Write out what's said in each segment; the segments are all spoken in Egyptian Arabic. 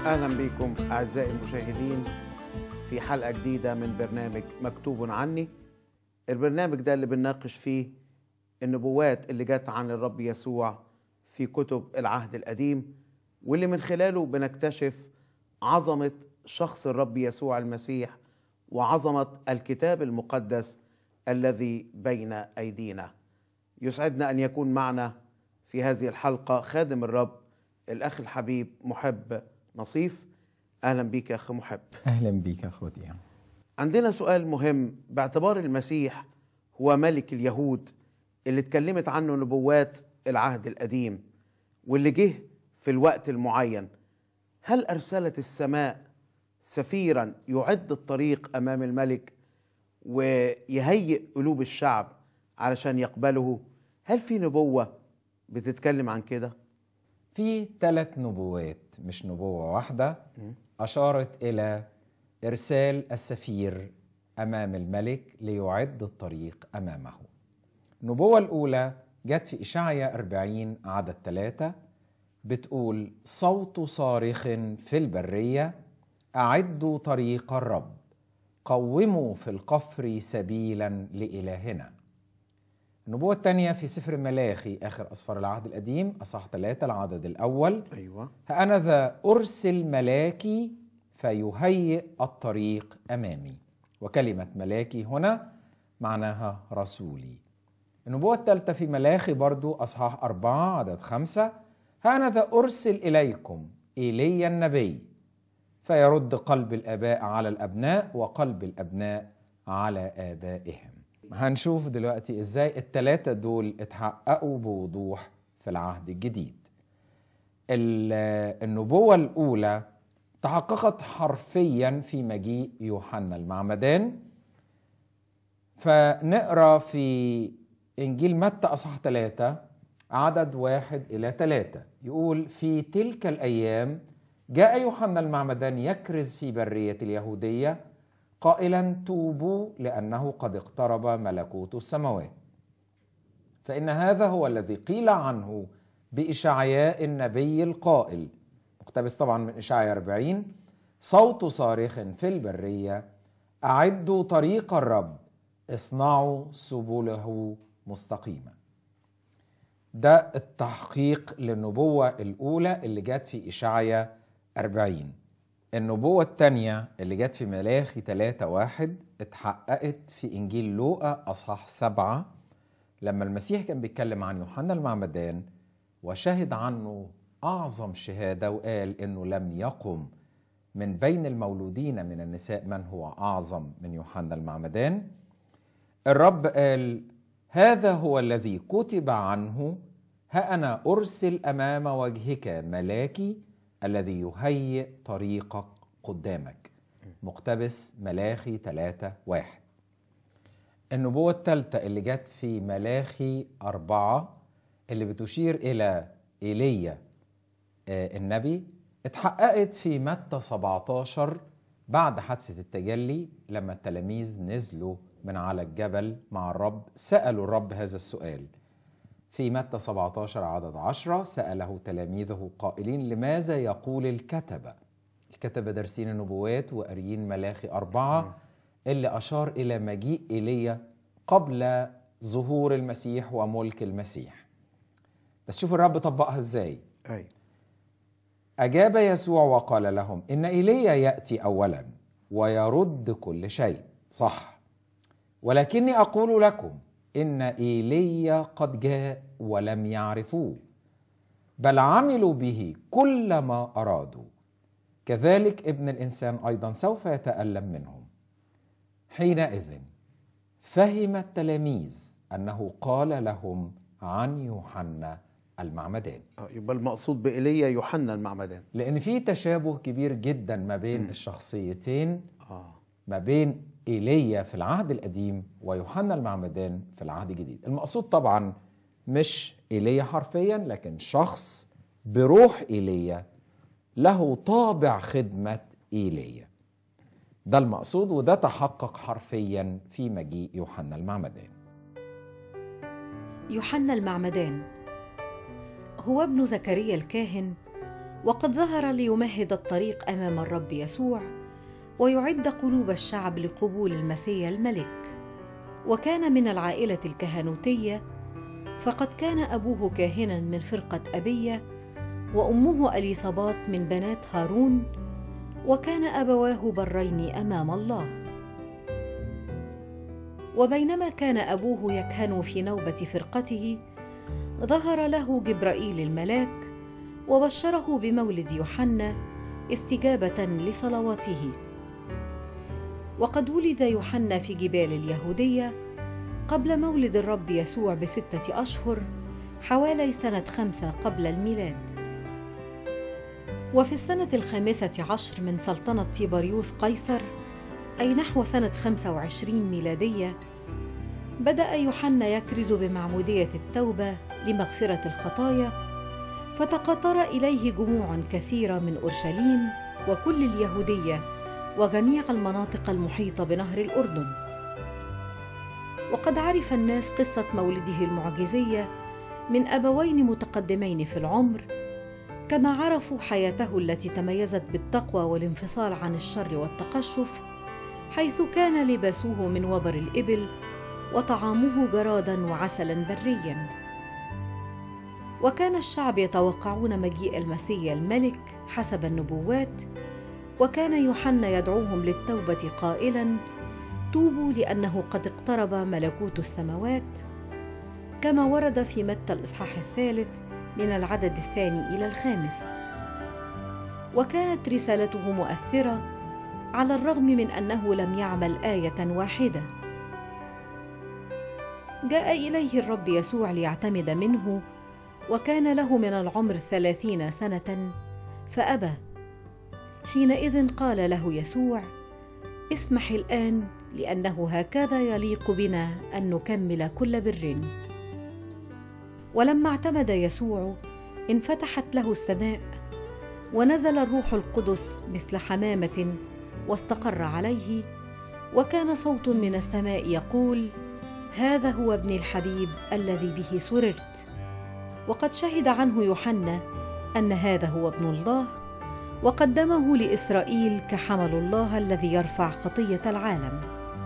اهلا بكم اعزائي المشاهدين في حلقه جديده من برنامج مكتوب عني البرنامج ده اللي بنناقش فيه النبوات اللي جت عن الرب يسوع في كتب العهد القديم واللي من خلاله بنكتشف عظمه شخص الرب يسوع المسيح وعظمه الكتاب المقدس الذي بين ايدينا يسعدنا ان يكون معنا في هذه الحلقه خادم الرب الاخ الحبيب محب نصيف اهلا بيك يا اخ محب اهلا بيك يا اخوتي عندنا سؤال مهم باعتبار المسيح هو ملك اليهود اللي اتكلمت عنه نبوات العهد القديم واللي جه في الوقت المعين هل ارسلت السماء سفيرا يعد الطريق امام الملك ويهيئ قلوب الشعب علشان يقبله هل في نبوه بتتكلم عن كده في ثلاث نبوات مش نبوة واحدة أشارت إلى إرسال السفير أمام الملك ليعد الطريق أمامه النبوة الأولى جت في إشعيا 40 عدد ثلاثة بتقول صوت صارخ في البرية أعدوا طريق الرب قوموا في القفر سبيلا لإلهنا النبوة الثانية في سفر ملاخي آخر أسفار العهد القديم أصح ثلاثة العدد الأول ايوه هأنا ذا أرسل ملاكي فيهيئ الطريق أمامي وكلمة ملاكي هنا معناها رسولي النبوة الثالثة في ملاخي برضو أصحاح أربعة عدد خمسة هأنا ذا أرسل إليكم إيليا النبي فيرد قلب الآباء على الأبناء وقلب الأبناء على آبائهم هنشوف دلوقتي إزاي التلاتة دول اتحققوا بوضوح في العهد الجديد ال- النبوة الأولى تحققت حرفيا في مجيء يوحنا المعمدان فنقرا في إنجيل متى أصح ثلاثة عدد واحد إلى ثلاثة يقول في تلك الأيام جاء يوحنا المعمدان يكرز في برية اليهودية قائلا توبوا لأنه قد اقترب ملكوت السماوات فإن هذا هو الذي قيل عنه بإشعياء النبي القائل مقتبس طبعا من إشعياء 40 صوت صارخ في البرية أعدوا طريق الرب اصنعوا سبله مستقيمة ده التحقيق للنبوة الأولى اللي جت في إشعياء 40 النبوة الثانية اللي جت في ملاخي 3 واحد اتحققت في إنجيل لوقا أصحاح سبعة لما المسيح كان بيتكلم عن يوحنا المعمدان وشهد عنه أعظم شهادة وقال إنه لم يقم من بين المولودين من النساء من هو أعظم من يوحنا المعمدان الرب قال هذا هو الذي كتب عنه ها أنا أرسل أمام وجهك ملاكي الذي يهيئ طريقك قدامك مقتبس ملاخي ثلاثة واحد النبوة الثالثة اللي جت في ملاخي أربعة اللي بتشير إلى إيليا آه، النبي اتحققت في متى 17 بعد حادثة التجلي لما التلاميذ نزلوا من على الجبل مع الرب سألوا الرب هذا السؤال في متى 17 عدد 10 سأله تلاميذه قائلين لماذا يقول الكتبة الكتبة دارسين النبوات وقاريين ملاخي أربعة اللي أشار إلى مجيء إيليا قبل ظهور المسيح وملك المسيح بس شوف الرب طبقها ازاي اي أجاب يسوع وقال لهم إن إيليا يأتي أولا ويرد كل شيء صح ولكني أقول لكم إن إيليا قد جاء ولم يعرفوه بل عملوا به كل ما أرادوا كذلك ابن الإنسان أيضا سوف يتألم منهم حينئذ فهم التلاميذ أنه قال لهم عن يوحنا المعمدان آه، يبقى المقصود بإيليا يوحنا المعمدان لان في تشابه كبير جدا ما بين الشخصيتين اه ما بين ايليا في العهد القديم ويوحنا المعمدان في العهد الجديد المقصود طبعا مش ايليا حرفيا لكن شخص بروح ايليا له طابع خدمه ايليا ده المقصود وده تحقق حرفيا في مجيء يوحنا المعمدان يوحنا المعمدان هو ابن زكريا الكاهن وقد ظهر ليمهد الطريق امام الرب يسوع ويعد قلوب الشعب لقبول المسيا الملك وكان من العائله الكهنوتيه فقد كان ابوه كاهنا من فرقه ابيه وامه اليصابات من بنات هارون وكان ابواه برين امام الله وبينما كان ابوه يكهن في نوبه فرقته ظهر له جبرائيل الملاك وبشره بمولد يوحنا استجابه لصلواته وقد ولد يوحنا في جبال اليهوديه قبل مولد الرب يسوع بسته اشهر حوالي سنه خمسه قبل الميلاد وفي السنه الخامسه عشر من سلطنه تيبريوس قيصر اي نحو سنه خمسه وعشرين ميلاديه بدا يوحنا يكرز بمعموديه التوبه لمغفره الخطايا فتقاطر اليه جموع كثيره من اورشليم وكل اليهوديه وجميع المناطق المحيطه بنهر الاردن وقد عرف الناس قصه مولده المعجزيه من ابوين متقدمين في العمر كما عرفوا حياته التي تميزت بالتقوى والانفصال عن الشر والتقشف حيث كان لباسه من وبر الابل وطعامه جرادا وعسلا بريا وكان الشعب يتوقعون مجيء المسيا الملك حسب النبوات وكان يوحنا يدعوهم للتوبه قائلا توبوا لانه قد اقترب ملكوت السماوات كما ورد في متى الاصحاح الثالث من العدد الثاني الى الخامس وكانت رسالته مؤثره على الرغم من انه لم يعمل ايه واحده جاء اليه الرب يسوع ليعتمد منه وكان له من العمر ثلاثين سنه فابى حينئذ قال له يسوع اسمح الان لانه هكذا يليق بنا ان نكمل كل بر ولما اعتمد يسوع انفتحت له السماء ونزل الروح القدس مثل حمامه واستقر عليه وكان صوت من السماء يقول هذا هو ابن الحبيب الذي به سررت وقد شهد عنه يوحنا ان هذا هو ابن الله وقدمه لاسرائيل كحمل الله الذي يرفع خطيه العالم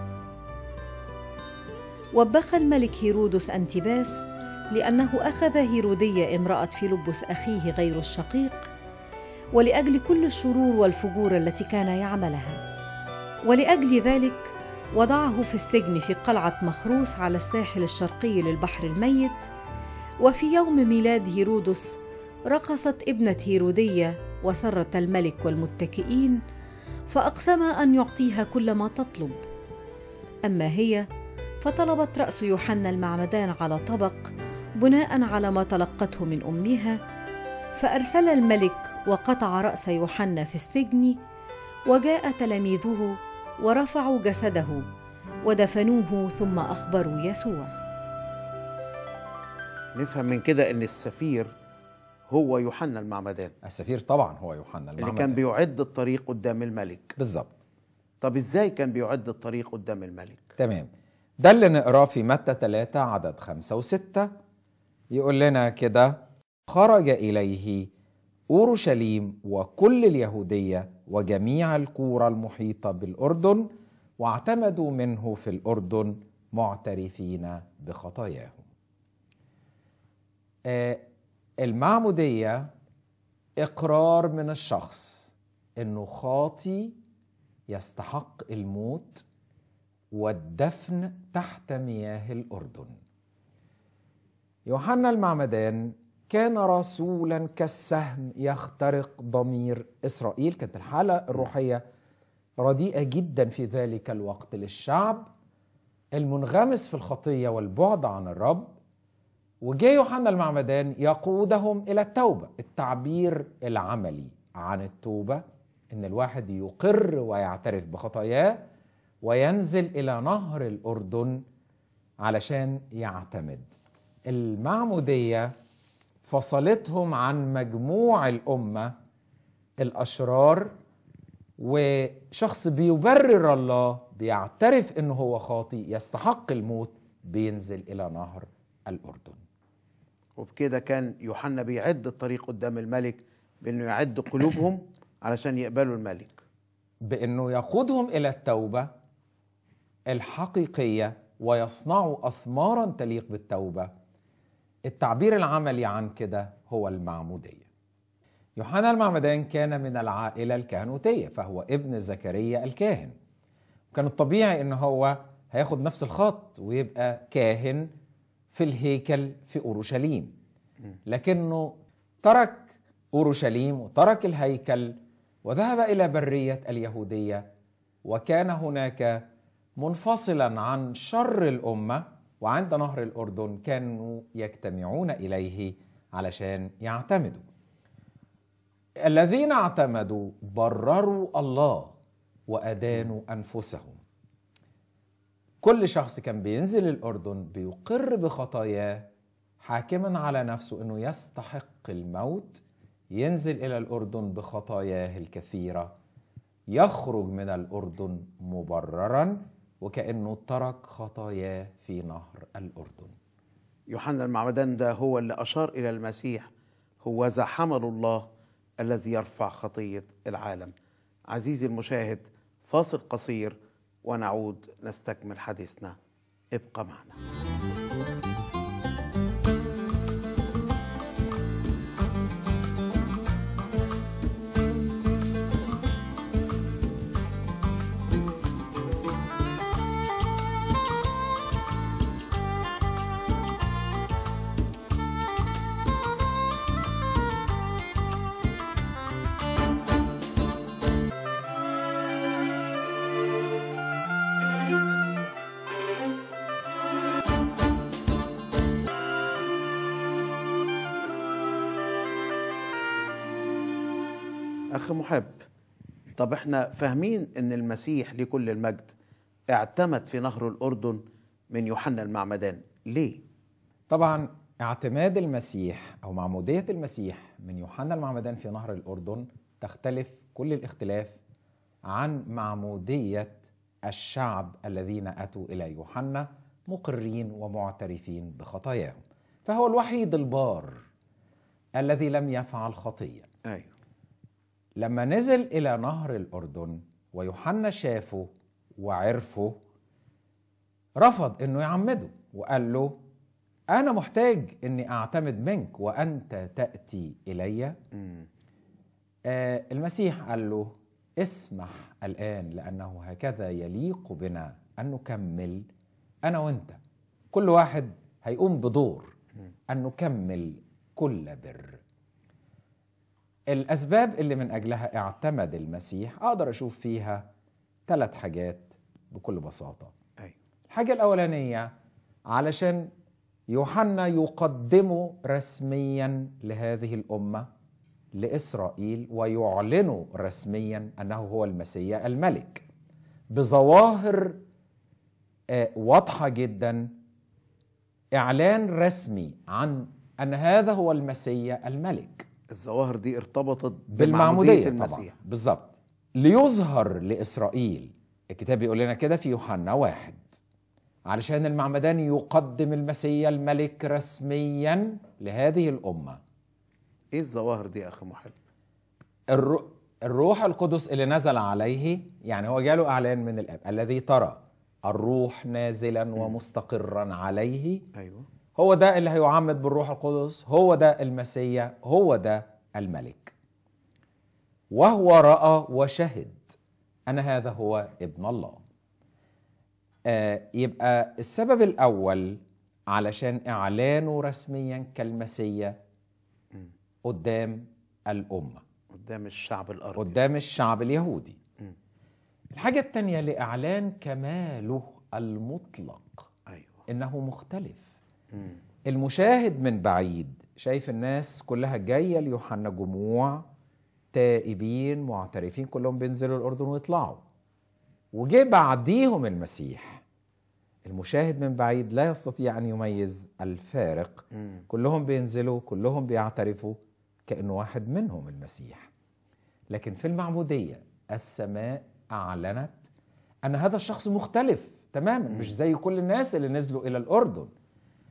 وبخ الملك هيرودس انتباس لانه اخذ هيروديه امراه فيلبس اخيه غير الشقيق ولاجل كل الشرور والفجور التي كان يعملها ولاجل ذلك وضعه في السجن في قلعه مخروس على الساحل الشرقي للبحر الميت وفي يوم ميلاد هيرودس رقصت ابنه هيروديه وسرت الملك والمتكئين فاقسم ان يعطيها كل ما تطلب اما هي فطلبت راس يوحنا المعمدان على طبق بناء على ما تلقته من امها فارسل الملك وقطع راس يوحنا في السجن وجاء تلاميذه ورفعوا جسده ودفنوه ثم اخبروا يسوع نفهم من كده ان السفير هو يوحنا المعمدان السفير طبعا هو يوحنا اللي كان بيعد الطريق قدام الملك بالظبط طب ازاي كان بيعد الطريق قدام الملك تمام ده اللي نقراه في متى 3 عدد خمسة وستة يقول لنا كده خرج إليه أورشليم وكل اليهودية وجميع القرى المحيطة بالأردن واعتمدوا منه في الأردن معترفين بخطاياهم آه المعمودية إقرار من الشخص إنه خاطي يستحق الموت والدفن تحت مياه الأردن يوحنا المعمدان كان رسولا كالسهم يخترق ضمير إسرائيل كانت الحالة الروحية رديئة جدا في ذلك الوقت للشعب المنغمس في الخطية والبعد عن الرب وجاء يوحنا المعمدان يقودهم الى التوبه التعبير العملي عن التوبه ان الواحد يقر ويعترف بخطاياه وينزل الى نهر الاردن علشان يعتمد المعموديه فصلتهم عن مجموع الامه الاشرار وشخص بيبرر الله بيعترف انه هو خاطي يستحق الموت بينزل الى نهر الاردن وبكده كان يوحنا بيعد الطريق قدام الملك بانه يعد قلوبهم علشان يقبلوا الملك بانه يقودهم الى التوبه الحقيقيه ويصنعوا اثمارا تليق بالتوبه التعبير العملي عن كده هو المعموديه يوحنا المعمدان كان من العائله الكهنوتيه فهو ابن زكريا الكاهن كان الطبيعي ان هو هياخد نفس الخط ويبقى كاهن في الهيكل في اورشليم لكنه ترك اورشليم وترك الهيكل وذهب الى بريه اليهوديه وكان هناك منفصلا عن شر الامه وعند نهر الاردن كانوا يجتمعون اليه علشان يعتمدوا الذين اعتمدوا برروا الله وادانوا انفسهم كل شخص كان بينزل الاردن بيقر بخطاياه حاكما على نفسه انه يستحق الموت ينزل الى الاردن بخطاياه الكثيره يخرج من الاردن مبررا وكانه ترك خطاياه في نهر الاردن يوحنا المعمدان ده هو اللي أشار إلى المسيح هو ذا حمل الله الذي يرفع خطية العالم عزيزي المشاهد فاصل قصير ونعود نستكمل حديثنا ابقى معنا أخ محب طب احنا فاهمين ان المسيح لكل المجد اعتمد في نهر الأردن من يوحنا المعمدان ليه؟ طبعا اعتماد المسيح او معموديه المسيح من يوحنا المعمدان في نهر الاردن تختلف كل الاختلاف عن معموديه الشعب الذين اتوا الى يوحنا مقرين ومعترفين بخطاياهم فهو الوحيد البار الذي لم يفعل خطيه أيوه لما نزل الى نهر الاردن ويوحنا شافه وعرفه رفض انه يعمده وقال له انا محتاج اني اعتمد منك وانت تاتي الي مم. آه المسيح قال له اسمح الان لانه هكذا يليق بنا ان نكمل انا وانت كل واحد هيقوم بدور ان نكمل كل بر الاسباب اللي من اجلها اعتمد المسيح اقدر اشوف فيها ثلاث حاجات بكل بساطه أيوه الحاجه الاولانيه علشان يوحنا يقدمه رسميا لهذه الامه لاسرائيل ويعلنه رسميا انه هو المسيح الملك بظواهر آه، واضحه جدا اعلان رسمي عن ان هذا هو المسيح الملك الظواهر دي ارتبطت بالمعموديه المسيح طبعا بالظبط ليظهر لاسرائيل الكتاب بيقول لنا كده في يوحنا واحد علشان المعمدان يقدم المسيح الملك رسميا لهذه الامه ايه الظواهر دي يا اخ محب؟ الرو... الروح القدس اللي نزل عليه يعني هو جاله اعلان من الاب الذي ترى الروح نازلا ومستقرا عليه ايوه هو ده اللي هيعمد بالروح القدس هو ده المسيح هو ده الملك وهو راى وشهد ان هذا هو ابن الله آه يبقى السبب الاول علشان اعلانه رسميا كالمسيح قدام الامه قدام الشعب الارضي قدام الشعب اليهودي مم. الحاجه الثانيه لاعلان كماله المطلق ايوه انه مختلف مم. المشاهد من بعيد شايف الناس كلها جايه ليوحنا جموع تائبين معترفين كلهم بينزلوا الاردن ويطلعوا وجه بعديهم المسيح المشاهد من بعيد لا يستطيع ان يميز الفارق مم. كلهم بينزلوا كلهم بيعترفوا كانه واحد منهم المسيح لكن في المعموديه السماء اعلنت ان هذا الشخص مختلف تماما مش زي كل الناس اللي نزلوا الى الاردن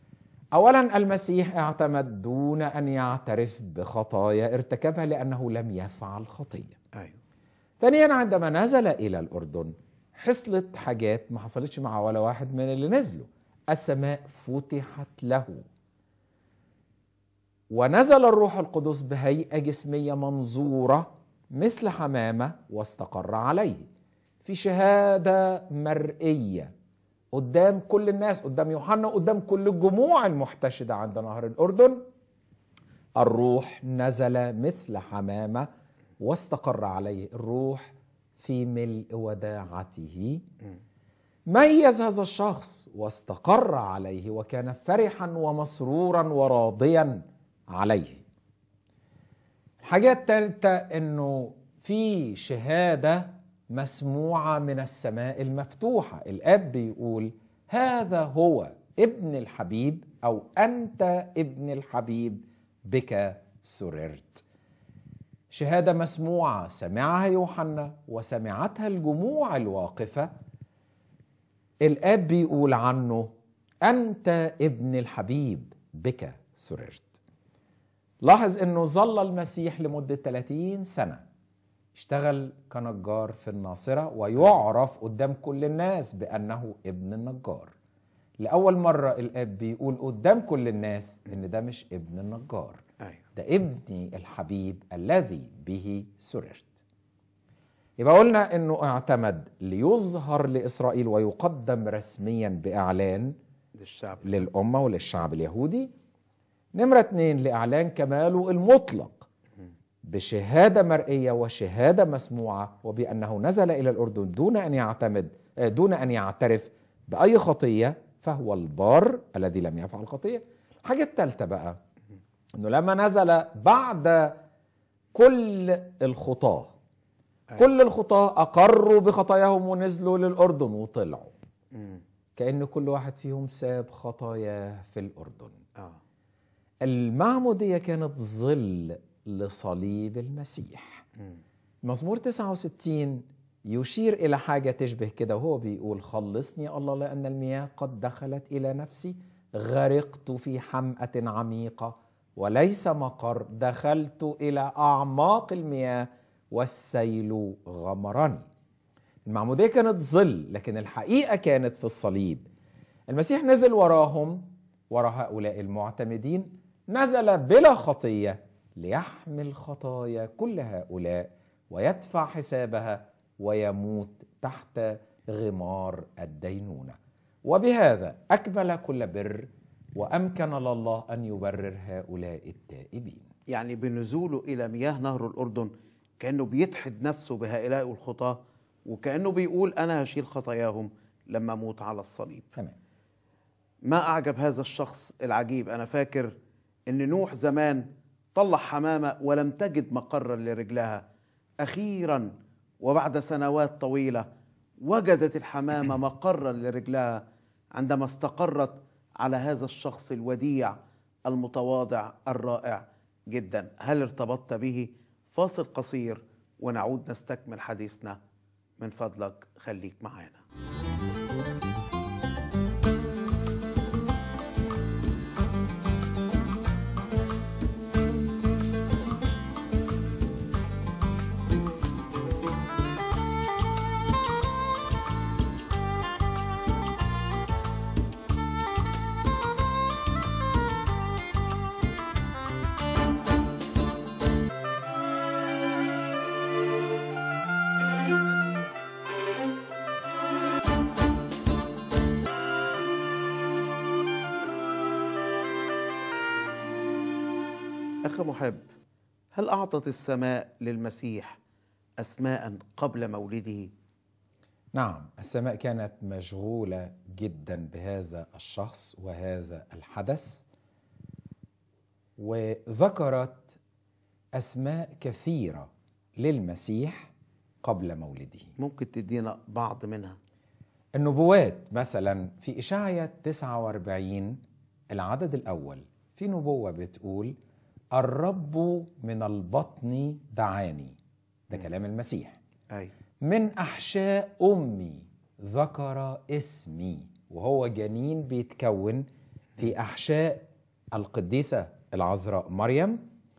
اولا المسيح اعتمد دون ان يعترف بخطايا ارتكبها لانه لم يفعل خطيه ايوه ثانيا عندما نزل الى الاردن حصلت حاجات ما حصلتش مع ولا واحد من اللي نزلوا السماء فتحت له ونزل الروح القدس بهيئه جسميه منظوره مثل حمامه واستقر عليه في شهاده مرئيه قدام كل الناس قدام يوحنا قدام كل الجموع المحتشده عند نهر الاردن الروح نزل مثل حمامه واستقر عليه الروح في ملء وداعته ميز هذا الشخص واستقر عليه وكان فرحا ومسرورا وراضيا عليه الحاجة الثالثة انه في شهادة مسموعة من السماء المفتوحة الاب بيقول هذا هو ابن الحبيب او انت ابن الحبيب بك سررت شهادة مسموعة سمعها يوحنا وسمعتها الجموع الواقفة الاب بيقول عنه انت ابن الحبيب بك سررت لاحظ انه ظل المسيح لمده 30 سنه اشتغل كنجار في الناصره ويعرف قدام كل الناس بانه ابن النجار لاول مره الاب بيقول قدام كل الناس ان ده مش ابن النجار ايوه ده ابني الحبيب الذي به سررت يبقى قلنا انه اعتمد ليظهر لاسرائيل ويقدم رسميا باعلان للشعب للامه وللشعب اليهودي نمره اتنين لاعلان كماله المطلق بشهاده مرئيه وشهاده مسموعه وبانه نزل الى الاردن دون ان يعتمد آه، دون ان يعترف باي خطيه فهو البار الذي لم يفعل خطيه الحاجه الثالثه بقى انه لما نزل بعد كل الخطاه كل الخطاه اقروا بخطاياهم ونزلوا للاردن وطلعوا مم. كأن كل واحد فيهم ساب خطاياه في الأردن اه المعمودية كانت ظل لصليب المسيح مم. مزمور 69 يشير إلى حاجة تشبه كده وهو بيقول خلصني الله لأن المياه قد دخلت إلى نفسي غرقت في حمأة عميقة وليس مقر دخلت إلى أعماق المياه والسيل غمرني المعمودية كانت ظل لكن الحقيقة كانت في الصليب المسيح نزل وراهم وراء هؤلاء المعتمدين نزل بلا خطية ليحمل خطايا كل هؤلاء ويدفع حسابها ويموت تحت غمار الدينونة وبهذا أكمل كل بر وأمكن لله أن يبرر هؤلاء التائبين يعني بنزوله الى مياه نهر الاردن كانه بيتحد نفسه بهؤلاء الخطاه وكانه بيقول انا هشيل خطاياهم لما اموت على الصليب تمام ما اعجب هذا الشخص العجيب انا فاكر ان نوح زمان طلع حمامه ولم تجد مقرا لرجلها اخيرا وبعد سنوات طويله وجدت الحمامه مقرا لرجلها عندما استقرت على هذا الشخص الوديع المتواضع الرائع جدا هل ارتبطت به فاصل قصير ونعود نستكمل حديثنا من فضلك خليك معانا أخ محب هل أعطت السماء للمسيح أسماء قبل مولده؟ نعم السماء كانت مشغولة جدا بهذا الشخص وهذا الحدث وذكرت أسماء كثيرة للمسيح قبل مولده ممكن تدينا بعض منها النبوات مثلا في إشعيا 49 العدد الأول في نبوة بتقول الرب من البطن دعاني ده كلام المسيح أي من أحشاء أمي ذكر اسمي وهو جنين بيتكون في احشاء القديسه العذراء مريم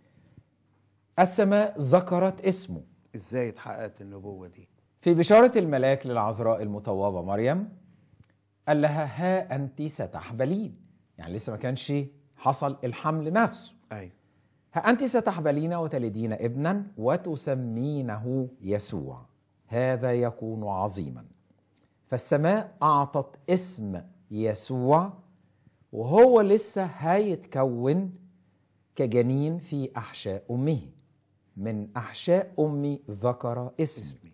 السماء ذكرت اسمه ازاي اتحققت النبوه دي في بشاره الملاك للعذراء المطوبه مريم قال لها ها انت ستحبلين يعني لسه ما كانش حصل الحمل نفسه ايوه ها أنت ستحبلين وتلدين ابنا وتسمينه يسوع هذا يكون عظيما فالسماء أعطت اسم يسوع وهو لسه هيتكون كجنين في أحشاء أمه من أحشاء أمي ذكر اسمي اسمي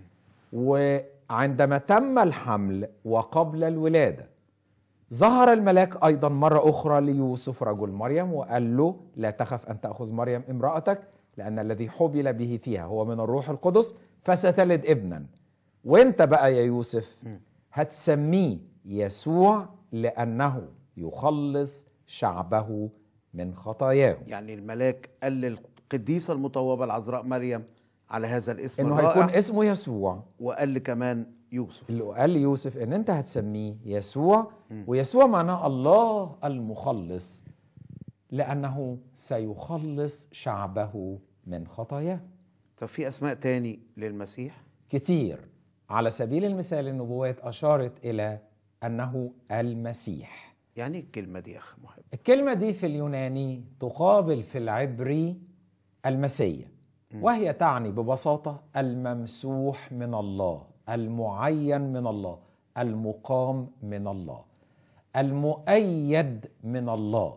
وعندما تم الحمل وقبل الولاده ظهر الملاك ايضا مره اخرى ليوسف رجل مريم وقال له لا تخف ان تاخذ مريم امراتك لان الذي حبل به فيها هو من الروح القدس فستلد ابنا وانت بقى يا يوسف هتسميه يسوع لانه يخلص شعبه من خطاياه يعني الملاك قال للقديسه المطوبه العذراء مريم على هذا الاسم انه الرائع هيكون اسمه يسوع وقال لي كمان يوسف اللي قال ليوسف ان انت هتسميه يسوع ويسوع معناه الله المخلص لانه سيخلص شعبه من خطاياه طب في اسماء تاني للمسيح كتير على سبيل المثال النبوات اشارت الى انه المسيح يعني إيه الكلمه دي يا اخ محب الكلمه دي في اليوناني تقابل في العبري المسيا وهي تعني ببساطه الممسوح من الله المعين من الله المقام من الله المؤيد من الله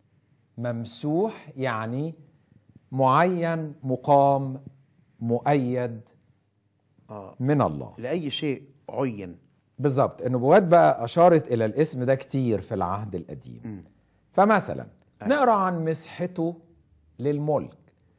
ممسوح يعني معين مقام مؤيد اه من الله لاي شيء عين بالظبط النبوات بقى اشارت الى الاسم ده كتير في العهد القديم فمثلا نقرا عن مسحته للملك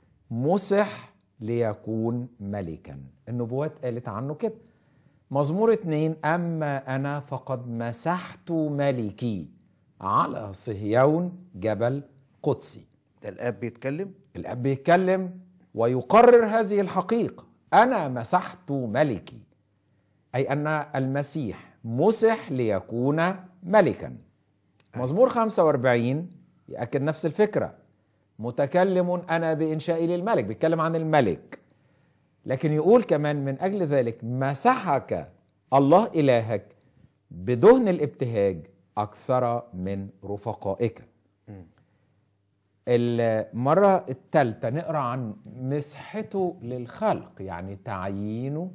مسح ليكون ملكا النبوات قالت عنه كده مزمور اتنين اما انا فقد مسحت ملكي على صهيون جبل قدسي ده الاب بيتكلم الاب بيتكلم ويقرر هذه الحقيقه انا مسحت ملكي اي ان المسيح مسح ليكون ملكا مزمور 45 ياكد نفس الفكره متكلم انا بانشائي للملك بيتكلم عن الملك لكن يقول كمان من اجل ذلك مسحك الله الهك بدهن الابتهاج اكثر من رفقائك المرة الثالثة نقرأ عن مسحته للخلق يعني تعيينه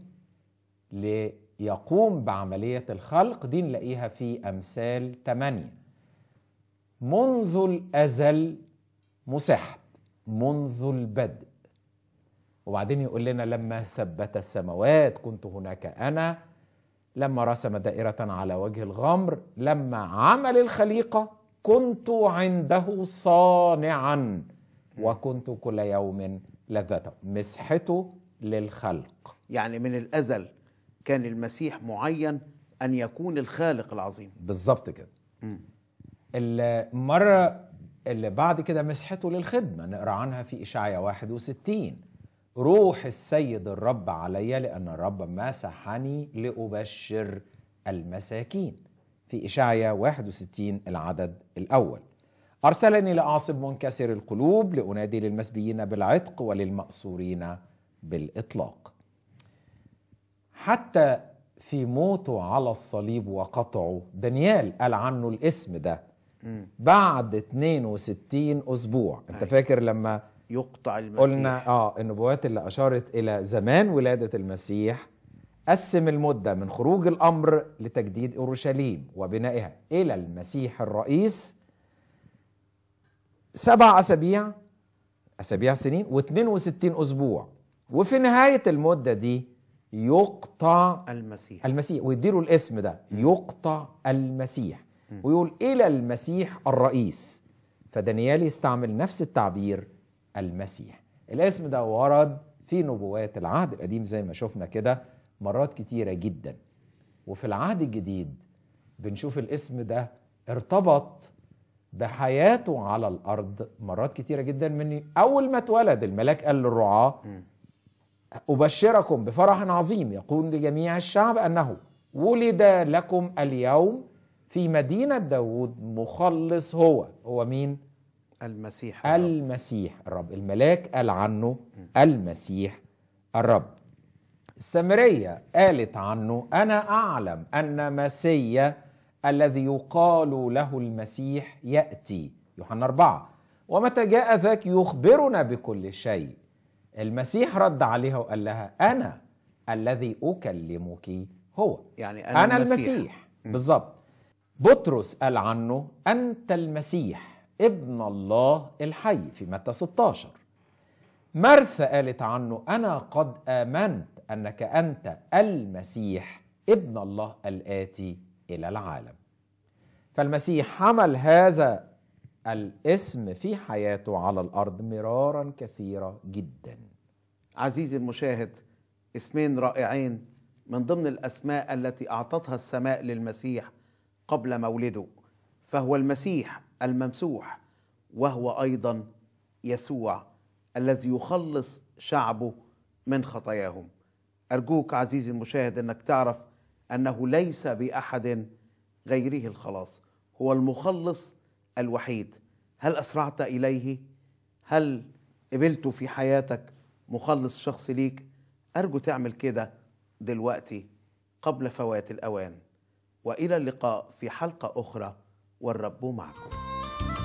ليقوم بعملية الخلق دي نلاقيها في أمثال 8 منذ الأزل مسحت منذ البدء وبعدين يقول لنا لما ثبت السماوات كنت هناك أنا لما رسم دائرة على وجه الغمر لما عمل الخليقة كنت عنده صانعا وكنت كل يوم لذته مسحته للخلق يعني من الازل كان المسيح معين ان يكون الخالق العظيم بالظبط كده المرة اللي بعد كده مسحته للخدمة نقرأ عنها في إشعياء 61 روح السيد الرب علي لأن الرب مسحني لأبشر المساكين في إشعياء 61 العدد الأول أرسلني لأعصب منكسر القلوب لأنادي للمسبيين بالعتق وللمأسورين بالإطلاق حتى في موته على الصليب وقطعه دانيال قال عنه الاسم ده بعد 62 أسبوع أنت أيوة. فاكر لما يقطع المسيح قلنا اه النبوات اللي اشارت الى زمان ولاده المسيح قسم المده من خروج الامر لتجديد اورشليم وبنائها الى المسيح الرئيس سبع اسابيع اسابيع سنين و62 اسبوع وفي نهايه المده دي يقطع المسيح المسيح ويديله الاسم ده يقطع المسيح ويقول الى المسيح الرئيس فدانيال يستعمل نفس التعبير المسيح الاسم ده ورد في نبوات العهد القديم زي ما شفنا كده مرات كتيرة جدا وفي العهد الجديد بنشوف الاسم ده ارتبط بحياته على الأرض مرات كتيرة جدا من أول ما اتولد الملاك قال للرعاة أبشركم بفرح عظيم يقول لجميع الشعب أنه ولد لكم اليوم في مدينة داود مخلص هو هو مين؟ المسيح الرب. المسيح الرب الملاك قال عنه المسيح الرب السامرية قالت عنه أنا أعلم أن مسيا الذي يقال له المسيح يأتي يوحنا أربعة ومتى جاء ذاك يخبرنا بكل شيء المسيح رد عليها وقال لها أنا الذي أكلمك هو يعني أنا, أنا, أنا المسيح. المسيح بالظبط بطرس قال عنه أنت المسيح ابن الله الحي في متى 16 مرثا قالت عنه أنا قد آمنت أنك أنت المسيح ابن الله الآتي إلى العالم فالمسيح حمل هذا الاسم في حياته على الأرض مرارا كثيرة جدا عزيزي المشاهد اسمين رائعين من ضمن الاسماء التي اعطتها السماء للمسيح قبل مولده فهو المسيح الممسوح وهو ايضا يسوع الذي يخلص شعبه من خطاياهم ارجوك عزيزي المشاهد انك تعرف انه ليس باحد غيره الخلاص هو المخلص الوحيد هل اسرعت اليه هل قبلته في حياتك مخلص شخصي ليك ارجو تعمل كده دلوقتي قبل فوات الاوان والى اللقاء في حلقه اخرى والرب معكم